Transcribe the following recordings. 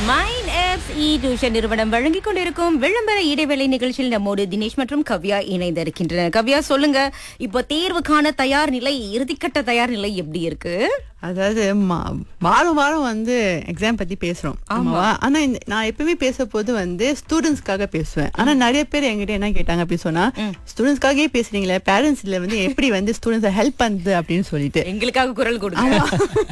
மைன் apps இ tuition நிறுவனம் வழங்கிக் கொண்டிருக்கும் விளம்பர இடைவேளை நிகழ்ச்சியில் நம்மோடு தினேஷ் மற்றும் கவ்யா இணைந்திருக்கின்றனர் கவ்யா சொல்லுங்க இப்போ தேர்வுக்கான தயார் நிலை இறுதிக்கட்ட தயார் நிலை எப்படி இருக்கு அதாவது மா- வாரம் வாரம் வந்து எக்ஸாம் பத்தி பேசுறோம் ஆமாவா ஆனா இந்த- நான் எப்பவுமே பேச போது வந்து ஸ்டூடெண்ட்ஸ்க்காக பேசுவேன் ஆனா நிறைய பேர் என்கிட்ட என்ன கேட்டாங்க அப்படி சொன்னா ஸ்டூடெண்ட்ஸ்க்காகவே பேசுறீங்களே பேரண்ட்ஸ் இல்ல வந்து எப்படி வந்து ஸ்டூடெண்ட்ஸ் ஹெல்ப் பண்ணுது அப்படின்னு சொல்லிட்டு எங்களுக்காக குரல் கொடுங்க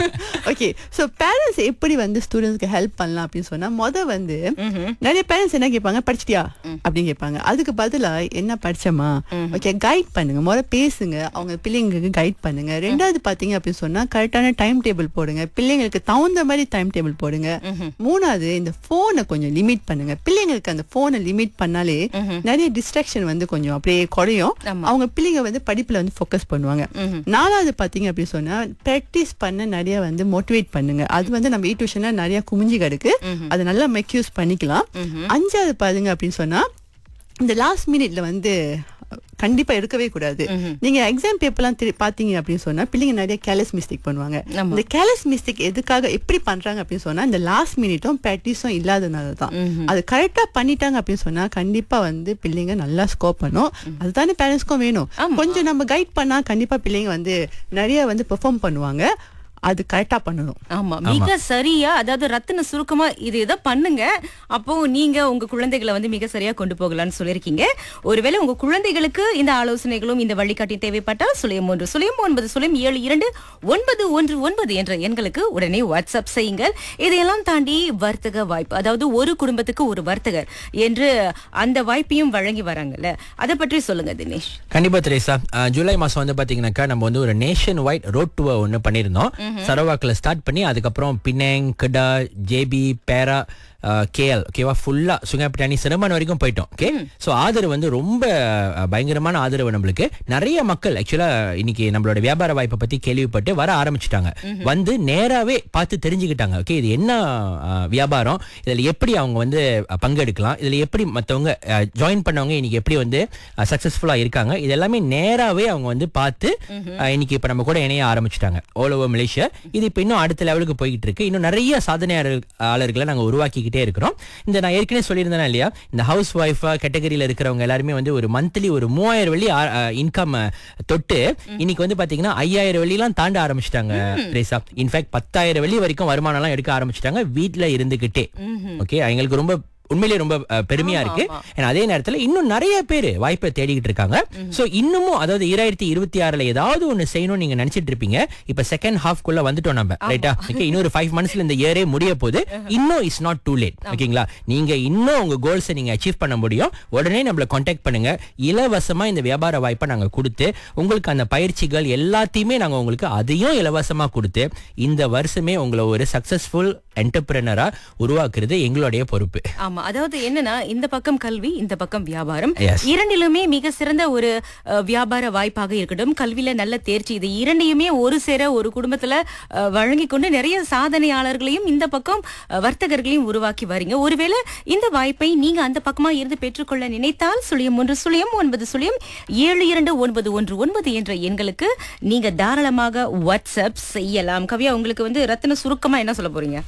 ஓகே சோ பேரண்ட்ஸ் எப்படி வந்து ஸ்டூடெண்ட்ஸ்க்கு ஹெல்ப் பண்ணலாம் அப்படின்னு சொன்னா முத வந்து நிறைய பேரண்ட்ஸ் என்ன கேட்பாங்க படிச்சிட்டியா அப்படின்னு கேட்பாங்க அதுக்கு பதிலா என்ன படிச்சமா ஓகே கைட் பண்ணுங்க முத பேசுங்க அவங்க பிள்ளைங்களுக்கு கைட் பண்ணுங்க ரெண்டாவது பாத்தீங்க அப்படின்னு சொன்னா கரெக்டான டைம் டேபிள் போடுங்க பிள்ளைங்களுக்கு தகுந்த மாதிரி டைம் டேபிள் போடுங்க மூணாவது இந்த போனை கொஞ்சம் லிமிட் பண்ணுங்க பிள்ளைங்களுக்கு அந்த போனை லிமிட் பண்ணாலே நிறைய டிஸ்ட்ராக்ஷன் வந்து கொஞ்சம் அப்படியே குறையும் அவங்க பிள்ளைங்க வந்து படிப்புல வந்து ஃபோக்கஸ் பண்ணுவாங்க நாலாவது பாத்தீங்க அப்படி சொன்னா பிராக்டிஸ் பண்ண நிறைய வந்து மோட்டிவேட் பண்ணுங்க அது வந்து நம்ம ஈ டியூஷன்ல நிறைய குமிஞ்சு கிடக்கு அது நல்லா மெக்யூஸ் பண்ணிக்கலாம் அஞ்சாவது பாருங்க அப்படின்னு சொன்னா இந்த லாஸ்ட் மினிட்ல வந்து கண்டிப்பா இருக்கவே கூடாது நீங்க எக்ஸாம் பேப்பர்லாம் திரு பாத்தீங்க அப்படின்னு சொன்னா பிள்ளைங்க நிறைய கேலஸ் மிஸ்டேக் பண்ணுவாங்க ஆமா. இந்த கேலஸ் மிஸ்டேக் எதுக்காக எப்படி பண்றாங்க அப்படின்னு சொன்னா இந்த லாஸ்ட் மினிட்டும் ப்ராக்டிஸும் இல்லாதனால தான் அது கரெக்டா பண்ணிட்டாங்க அப்படின்னு சொன்னா கண்டிப்பா வந்து பிள்ளைங்க நல்லா ஸ்கோர் பண்ணும் அதுதானே பேரண்ட்ஸ்க்கும் வேணும் கொஞ்சம் நம்ம கைட் பண்ணா கண்டிப்பா பிள்ளைங்க வந்து நிறைய வந்து பெர்ஃபார்ம் பண்ணுவாங்க அது கரெக்டா பண்ணணும் ஆமா மிக சரியா அதாவது ரத்தின சுருக்கமா இது இதை பண்ணுங்க அப்போ நீங்க உங்க குழந்தைகளை வந்து மிக சரியா கொண்டு போகலாம்னு சொல்லியிருக்கீங்க ஒருவேளை உங்க குழந்தைகளுக்கு இந்த ஆலோசனைகளும் இந்த வழிகாட்டி தேவைப்பட்டால் சுழியம் ஒன்று சுழியம் ஒன்பது சுழியம் ஏழு இரண்டு ஒன்பது ஒன்று ஒன்பது என்ற எண்களுக்கு உடனே வாட்ஸ்அப் செய்யுங்கள் இதையெல்லாம் தாண்டி வர்த்தக வாய்ப்பு அதாவது ஒரு குடும்பத்துக்கு ஒரு வர்த்தகர் என்று அந்த வாய்ப்பையும் வழங்கி வராங்கல்ல அதை பற்றி சொல்லுங்க தினேஷ் கண்டிப்பா தெரேசா அஹ், ஜூலை மாசம் வந்து பாத்தீங்கன்னாக்கா நம்ம வந்து ஒரு நேஷன் வைட் ரோட் டூர் ஒன்று பண்ணியிருந்தோம் சரவாக்கில் ஸ்டார்ட் பண்ணி அதுக்கப்புறம் பினேங் கிடா ஜேபி பேரா கேஎல் ஓகேவா ஃபுல்லா சுங்காப்பிட்டானி சிரமன் வரைக்கும் போயிட்டோம் ஓகே ஸோ ஆதரவு வந்து ரொம்ப அஹ், பயங்கரமான ஆதரவு நம்மளுக்கு நிறைய மக்கள் ஆக்சுவலா இன்னைக்கு நம்மளோட வியாபார வாய்ப்பை பத்தி கேள்விப்பட்டு வர ஆரம்பிச்சிட்டாங்க வந்து நேராவே பார்த்து தெரிஞ்சுக்கிட்டாங்க ஓகே இது என்ன அஹ், வியாபாரம் இதுல எப்படி அவங்க வந்து அஹ், பங்கெடுக்கலாம் இதுல எப்படி மத்தவங்க ஜாயின் பண்ணவங்க இன்னைக்கு எப்படி வந்து சக்சஸ்ஃபுல்லா இருக்காங்க இது எல்லாமே நேராவே அவங்க வந்து பார்த்து அஹ், இன்னைக்கு இப்ப நம்ம கூட இணைய ஆரம்பிச்சிட்டாங்க ஓல் ஓவர் மலேசியா இது இப்ப இன்னும் அடுத்த லெவலுக்கு போய்கிட்டு இருக்கு இன்னும் நிறைய சாதனையாளர்களை நாங்க உருவாக்கிக்கிட்டே இருக்கிறோம் இந்த நான் ஏற்கனவே சொல்லியிருந்தேன் இல்லையா இந்த ஹவுஸ் ஒய்ஃபா கேட்டகரியில இருக்கிறவங்க எல்லாருமே வந்து ஒரு மந்த்லி ஒரு மூவாயிரம் வெள்ளி இன்கம் தொட்டு இன்னைக்கு வந்து பாத்தீங்கன்னா ஐயாயிரம் வெள்ளிலாம் தாண்ட ஆரம்பிச்சிட்டாங்க ரேசா இன்ஃபேக்ட் பத்தாயிரம் வெள்ளி வரைக்கும் வருமானம் எல்லாம் எடுக்க ஆரம்பிச்சிட்டாங்க வீட்ல இருந்துகிட்டே ஓகே எங்களுக்கு ரொம்ப உண்மையிலேயே ரொம்ப அஹ், பெருமையா இருக்கு ஏன்னா அதே நேரத்துல இன்னும் நிறைய பேர் வாய்ப்பை தேடிக்கிட்டு இருக்காங்க சோ இன்னமும் அதாவது ஈராயிரத்தி இருபத்தி ஆறுல ஏதாவது ஒண்ணு செய்யணும்னு நீங்க நினைச்சிட்டு இருப்பீங்க இப்ப செகண்ட் ஹாஃப் குள்ள வந்துட்டோம் நம்ம ரைட்டா ஓகே இன்னொரு ஃபைவ் மந்த்ஸ்ல இந்த இயரே முடிய போது இன்னும் இஸ் நாட் டூ லேட் ஓகேங்களா நீங்க இன்னும் உங்க கோல்ஸை நீங்க அச்சீவ் பண்ண முடியும் உடனே நம்மள காண்டாக்ட் பண்ணுங்க இலவசமா இந்த வியாபார வாய்ப்பை நாங்க கொடுத்து உங்களுக்கு அந்த பயிற்சிகள் எல்லாத்தையுமே நாங்க உங்களுக்கு அதையும் இலவசமா கொடுத்து இந்த வருஷமே உங்களை ஒரு சக்சஸ்ஃபுல் என்டர்பிரனரா உருவாக்குறது எங்களுடைய பொறுப்பு ஆமா அதாவது என்னன்னா இந்த பக்கம் கல்வி இந்த பக்கம் வியாபாரம் Yes. இரண்டிலுமே மிக சிறந்த ஒரு அஹ், வியாபார வாய்ப்பாக இருக்கட்டும் கல்வியில நல்ல தேர்ச்சி இது இரண்டையுமே ஒரு சேர ஒரு குடும்பத்துல அஹ், வழங்கிக் கொண்டு நிறைய சாதனையாளர்களையும் இந்த பக்கம் அஹ், வர்த்தகர்களையும் உருவாக்கி வரீங்க ஒருவேளை இந்த வாய்ப்பை நீங்க அந்த பக்கமா இருந்து பெற்றுக்கொள்ள நினைத்தால் சுழியம் ஒன்று சுழியம் ஒன்பது சுழியம் ஏழு இரண்டு ஒன்பது ஒன்று ஒன்பது என்ற எண்களுக்கு நீங்க தாராளமாக வாட்ஸ்அப் செய்யலாம் கவியா உங்களுக்கு வந்து ரத்தின சுருக்கமா என்ன சொல்ல போறீங்க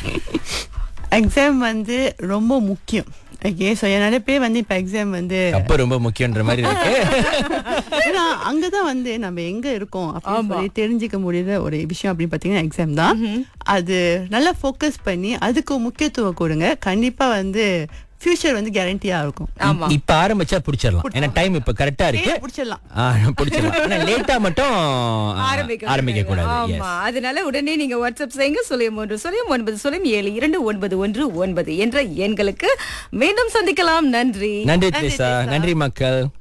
எக்ஸாம் வந்து ரொம்ப முக்கியம் ஓகே ஸோ நிறைய பேர் வந்து இப்போ எக்ஸாம் வந்து அப்ப ரொம்ப முக்கியன்ற மாதிரி இருக்கு ஏன்னா அங்கதான் வந்து நம்ம எங்க இருக்கோம் அப்படின்னு சொல்லி தெரிஞ்சுக்க முடியுற ஒரு விஷயம் அப்படின்னு பாத்தீங்கன்னா எக்ஸாம் தான் அது நல்லா ஃபோக்கஸ் பண்ணி அதுக்கு முக்கியத்துவம் கொடுங்க கண்டிப்பா வந்து ஃபியூச்சர் வந்து கேரண்டியா இருக்கும் ஆமா இப்ப ஆரம்பிச்சா புடிச்சிடலாம் ஏன்னா டைம் இப்ப கரெக்டா இருக்கு பிடிச்சிடலாம் ஆ, புடிச்சிடலாம் ஆனா லேட்டா மட்டும் ஆரம்பிக்க கூடாது Yes. ஆமா அதனால உடனே நீங்க வாட்ஸ்அப் செய்யுங்க சுழியம் ஒன்று சுழியம் ஒன்பது சுழியம் ஏழு இரண்டு ஒன்பது ஒன்று ஒன்பது என்ற எண்களுக்கு மீண்டும் சந்திக்கலாம் நன்றி நன்றி திரிசா நன்றி மக்கள்